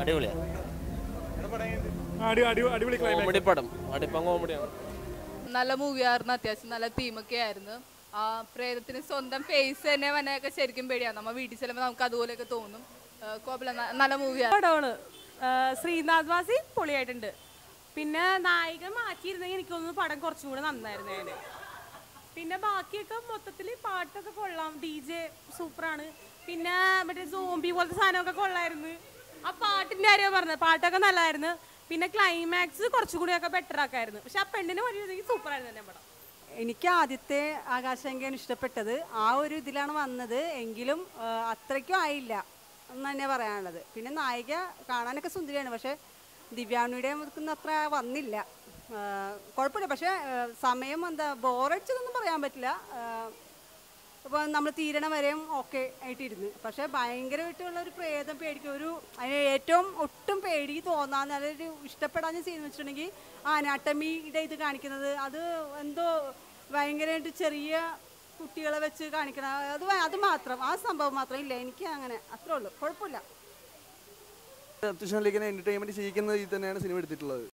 അടിപൊളിയാണ് അടി അടി അടിപൊളി ക്ലൈമാക്സ് കോമഡി പടം അടിപ്പം കോമഡിയാണ് നല്ല മൂവിയായിരുന്നു അത്യാവശ്യം നല്ല തീമൊക്കെ ആയിരുന്നു ആ പ്രേതത്തിന് സ്വന്തം ഫേസ് തന്നെ വനൊക്കെ ശരിക്കും പേടിയാണ് നമ്മ വീട്ടിൽ ചെല്ലുമ്പോൾ നമുക്ക് അതുപോലെയൊക്കെ തോന്നും ആ, കുഴപ്പമില്ല ന- നല്ല മൂവിയാണ് പടമാണ് ശ്രീനാഥ് വാസി പൊളിയായിട്ടുണ്ട് പിന്നെ നായിക മാറ്റിയിരുന്നെങ്കിൽ എനിക്ക് തോന്നുന്നു പടം കുറച്ചും കൂടെ നന്നായിരുന്നു അതിന് പിന്നെ ബാക്കിയൊക്കെ മൊത്തത്തിൽ പാട്ടൊക്കെ കൊള്ളാം ഡി ജെ സൂപ്പറാണ് പിന്നെ മറ്റേ സോംബി പോലത്തെ സാധനമൊക്കെ കൊള്ളായിരുന്നു ആ പാട്ടിന്റെ കാര്യം പറഞ്ഞത് പാട്ടൊക്കെ നല്ലതായിരുന്നു പിന്നെ ക്ലൈമാക്സ് കുറച്ചുകൂടിയൊക്കെ ബെറ്റർ ആക്കായിരുന്നു പക്ഷെ ആ പെണ്ണിനെ പറ്റിയിരുന്നെങ്കിൽ സൂപ്പറായിരുന്നു തന്നെ പടം എനിക്ക് ആദ്യത്തെ ആകാശങ്കയാണ് ഇഷ്ടപ്പെട്ടത് ആ ഒരു ഇതിലാണ് വന്നത് എങ്കിലും ആ, അത്രയ്ക്കും ആയില്ല എന്ന് തന്നെ പറയാനുള്ളത് പിന്നെ നായിക കാണാനൊക്കെ സുന്ദരിയാണ് പക്ഷേ ദിവ്യാനുയുടെ മുതൽക്കുന്ന അത്ര വന്നില്ല ആ, കുഴപ്പമില്ല പക്ഷേ ആ, സമയം എന്താ ബോറടിച്ചതൊന്നും പറയാൻ പറ്റില്ല അപ്പോൾ നമ്മൾ തീരണ വരെയും ഓക്കെ ആയിട്ടിരുന്നു പക്ഷേ ഭയങ്കരമായിട്ടുള്ള ഒരു പ്രേതം പേടിക്കും ഒരു അതിന് ഏറ്റവും ഒട്ടും പേടി തോന്നാൻ നല്ലൊരു ഇഷ്ടപ്പെടാൻ സീൻ വെച്ചിട്ടുണ്ടെങ്കിൽ ആ അനാട്ടമിയുടെ ഇത് കാണിക്കുന്നത് അത് എന്തോ ഭയങ്കരമായിട്ട് ചെറിയ കുട്ടികളെ വെച്ച് കാണിക്കണം അത് വ- അത് മാത്രം ആ സംഭവം മാത്രം ഇല്ല എനിക്ക് അങ്ങനെ അത്രേ ഉള്ളൂ കുഴപ്പമില്ല അത്യാവശ്യം എന്റർടൈൻമെന്റ് ചെയ്യിക്കുന്ന രീതിയിൽ തന്നെയാണ് സിനിമ എടുത്തിട്ടുള്ളത്